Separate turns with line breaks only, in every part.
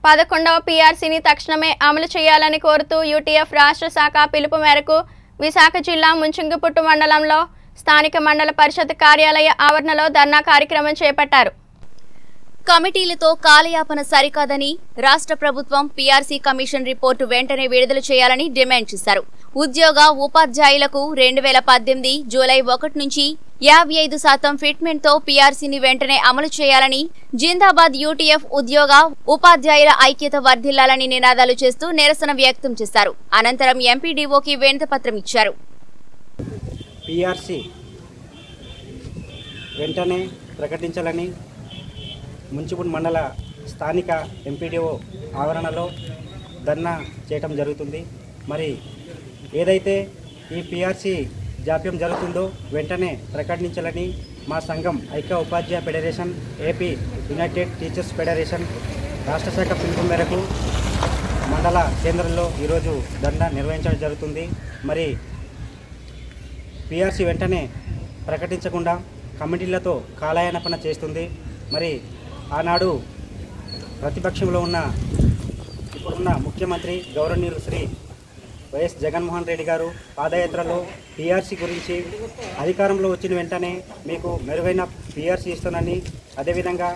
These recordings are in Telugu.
పదకొండవ పీఆర్సీని తక్షణమే అమలు చేయాలని కోరుతూ యూటీఎఫ్ రాష్ట్ర శాఖ పిలుపు మేరకు విశాఖ జిల్లా ముంచింగిపుట్టు మండలంలో స్థానిక మండల పరిషత్ కార్యాలయ ఆవరణలో ధర్నా కార్యక్రమం చేపట్టారు
కమిటీలతో కాలయాపన సరికాదని రాష్ట్ర ప్రభుత్వం పీఆర్సీ కమిషన్ రిపోర్టు వెంటనే విడుదల చేయాలని డిమాండ్ చేశారు ఉద్యోగ ఉపాధ్యాయులకు రెండు వేల పద్దెనిమిది జూలై ఒకటి నుంచి యాభై ఐదు శాతం ఫిట్మెంట్ తో పీఆర్సీని వెంటనే అమలు చేయాలని జిందాబాద్ యూటీఎఫ్ ఉద్యోగ ఉపాధ్యాయుల ఐక్యత వర్ధిల్లాలని నినాదాలు చేస్తూ నిరసన వ్యక్తం చేశారు అనంతరం ఎంపీడీఓకి వినతిపత్రం ఇచ్చారు
పిఆర్సి వెంటనే ప్రకటించాలని ముంచుపుడు మండల స్థానిక ఎంపీడీఓ ఆవరణలో ధర్నా చేయటం జరుగుతుంది మరి ఏదైతే ఈ పిఆర్సి జాప్యం జరుగుతుందో వెంటనే ప్రకటించాలని మా సంఘం ఐక్య ఉపాధ్యాయ federation AP United Teachers Federation రాష్ట్ర శాఖ పిలుపు మేరకు మండల కేంద్రంలో ఈరోజు ధర్నా నిర్వహించడం జరుగుతుంది మరి పిఆర్సీ వెంటనే ప్రకటించకుండా కమిటీలతో కాలయాపన చేస్తుంది మరి ఆనాడు ప్రతిపక్షంలో ఉన్న ఇప్పుడున్న ముఖ్యమంత్రి గౌరవనీయులు శ్రీ వైఎస్ జగన్మోహన్ రెడ్డి గారు పాదయాత్రలో పిఆర్సీ గురించి అధికారంలో వచ్చిన వెంటనే మీకు మెరుగైన పిఆర్సీ ఇస్తానని అదేవిధంగా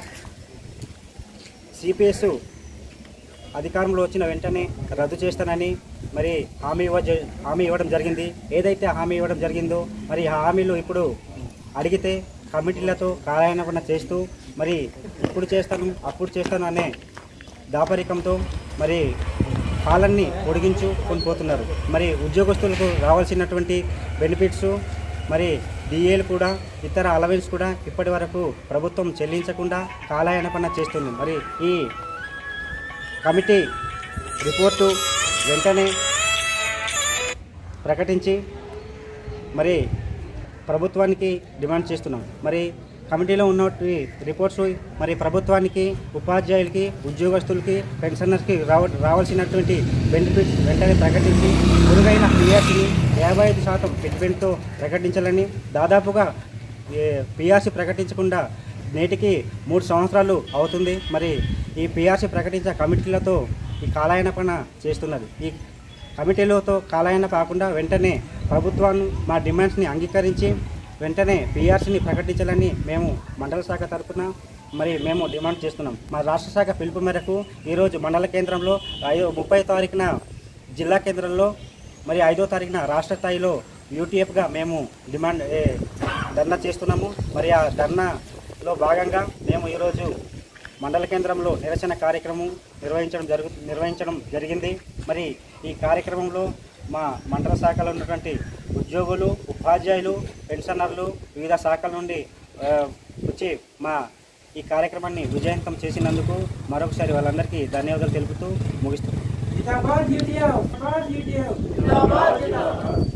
సిపిఎస్ అధికారంలో వచ్చిన వెంటనే రద్దు చేస్తానని మరి హామీ ఇవ్వ జ- హామీ ఇవ్వడం జరిగింది ఏదైతే హామీ ఇవ్వడం జరిగిందో మరి ఆ హామీలు ఇప్పుడు అడిగితే కమిటీలతో కాలయాపన చేస్తూ మరి ఇప్పుడు చేస్తాను అప్పుడు చేస్తాను అనే దాపరికంతో మరి కాలాన్ని పొడిగించు కొనిపోతున్నారు మరి ఉద్యోగస్తులకు రావాల్సినటువంటి బెనిఫిట్స్ మరి డిఏలు కూడా ఇతర అలవెన్స్ కూడా ఇప్పటి వరకు ప్రభుత్వం చెల్లించకుండా కాలయాపన చేస్తుంది మరి ఈ కమిటీ రిపోర్టు వెంటనే ప్రకటించి మరి ప్రభుత్వానికి డిమాండ్ చేస్తున్నాం మరి కమిటీలో ఉన్నటువంటి రిపోర్ట్స్ మరి ప్రభుత్వానికి ఉపాధ్యాయులకి ఉద్యోగస్తులకి పెన్షనర్స్కి రావ రావాల్సినటువంటి బెనిఫిట్స్ వెంటనే ప్రకటించి మెరుగైన పిఆర్సీని యాభై ఐదు శాతం ఫిట్మెంట్తో ప్రకటించాలని దాదాపుగా పిఆర్సీ ప్రకటించకుండా నేటికి మూడు సంవత్సరాలు అవుతుంది మరి ఈ పిఆర్సీ ప్రకటించిన కమిటీలతో ఈ కాలాయనపన చేస్తున్నది ఈ కమిటీలతో కాలాయన కాకుండా వెంటనే ప్రభుత్వాన్ని మా డిమాండ్స్ని అంగీకరించి వెంటనే పిఆర్సీని ప్రకటించాలని మేము మండల శాఖ తరఫున మరి మేము డిమాండ్ చేస్తున్నాం మా రాష్ట్ర శాఖ పిలుపు మేరకు ఈరోజు మండల కేంద్రంలో ఐదో ముప్పై తారీఖున జిల్లా కేంద్రంలో మరి ఐదో తారీఖున రాష్ట్ర స్థాయిలో యూటీఎఫ్గా మేము డిమాండ్ ఏ, ధర్నా చేస్తున్నాము మరి ఆ ధర్నాలో భాగంగా మేము ఈరోజు మండల కేంద్రంలో నిరసన కార్యక్రమం నిర్వహించడం జరుగు నిర్వహించడం జరిగింది మరి ఈ కార్యక్రమంలో మా మండల శాఖలో ఉన్నటువంటి ఉద్యోగులు ఉపాధ్యాయులు పెన్షనర్లు వివిధ శాఖల నుండి ఆ, వచ్చి మా ఈ కార్యక్రమాన్ని విజయవంతం చేసినందుకు మరొకసారి వాళ్ళందరికీ ధన్యవాదాలు తెలుపుతూ ముగిస్తున్నాం
जिंदाबाद यूटीएफ जिंदाबाद यूटीएफ